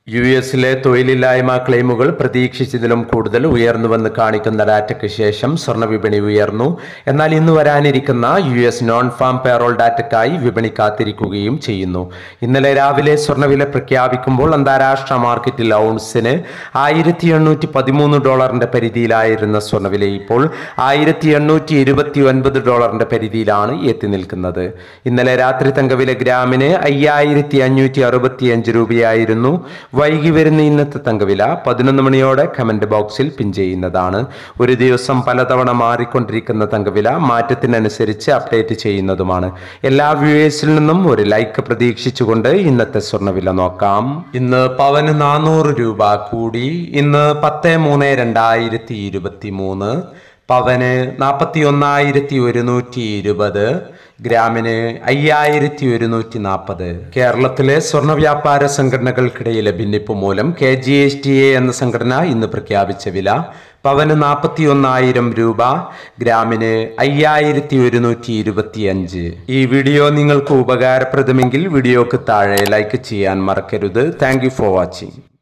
U എസിലെ തൊഴിലില്ലായ്മ ക്ലെയിമുകൾ പ്രതീക്ഷിച്ചതിലും കൂടുതൽ ഉയർന്നുവെന്ന് കാണിക്കുന്ന ഡാറ്റയ്ക്ക് ശേഷം സ്വർണ്ണവിപണി ഉയർന്നു എന്നാൽ ഇന്ന് വരാനിരിക്കുന്ന U S non farm payroll ഡാറ്റയ്ക്കായി വിപണി കാത്തിരിക്കുകയും ചെയ്യുന്നു ഇന്നലെ രാവിലെ സ്വർണ്ണവില പ്രഖ്യാപിക്കുമ്പോൾ അന്താരാഷ്ട്ര മാർക്കറ്റിൽ ഔൺസിന് ആയിരത്തി എണ്ണൂറ്റി പതിമൂന്ന് ഡോളറിന്റെ പരിധിയിലായിരുന്ന സ്വർണ്ണവില ഇപ്പോൾ ആയിരത്തി എണ്ണൂറ്റി ഇരുപത്തി ഒൻപത് ഡോളറിന്റെ പരിധിയിലാണ് എത്തി നിൽക്കുന്നത് ഇന്നലെ രാത്രി തങ്കവില ഗ്രാമിന് അയ്യായിരത്തി അഞ്ഞൂറ്റി അറുപത്തി അഞ്ച് രൂപയായിരുന്നു വൈകി വരുന്ന ഇന്നത്തെ തങ്കവില പതിനൊന്ന് മണിയോടെ കമന്റ് ബോക്സിൽ പിൻ ചെയ്യുന്നതാണ് ഒരു ദിവസം പലതവണ മാറിക്കൊണ്ടിരിക്കുന്ന തങ്കവില മാറ്റത്തിനനുസരിച്ച് അപ്ഡേറ്റ് ചെയ്യുന്നതുമാണ് എല്ലാ വ്യൂവേഴ്സിൽ നിന്നും ഒരു ലൈക്ക് പ്രതീക്ഷിച്ചുകൊണ്ട് ഇന്നത്തെ സ്വർണ്ണവില നോക്കാം ഇന്ന് പവന് നാനൂറ് രൂപ കൂടി ഇന്ന് പത്ത് മൂന്ന് രണ്ടായിരത്തി ഇരുപത്തി മൂന്ന് പവന് നാൽപ്പത്തി ഒന്നായിരത്തി ഒരുന്നൂറ്റി ഇരുപത് ഗ്രാമിന് അയ്യായിരത്തി ഒരുന്നൂറ്റി നാൽപ്പത് കേരളത്തിലെ സ്വർണ്ണ വ്യാപാര സംഘടനകൾക്കിടയിലെ ഭിന്നിപ്പ് മൂലം K G S T A എന്ന സംഘടന ഇന്ന് പ്രഖ്യാപിച്ച വില പവന് നാൽപ്പത്തി ഒന്നായിരം രൂപ ഗ്രാമിന് അയ്യായിരത്തി ഒരുന്നൂറ്റി ഇരുപത്തി അഞ്ച് ഈ വീഡിയോ നിങ്ങൾക്ക് ഉപകാരപ്രദമെങ്കിൽ വീഡിയോക്ക് താഴെ ലൈക്ക് ചെയ്യാൻ മറക്കരുത് താങ്ക് ഫോർ വാച്ചിങ്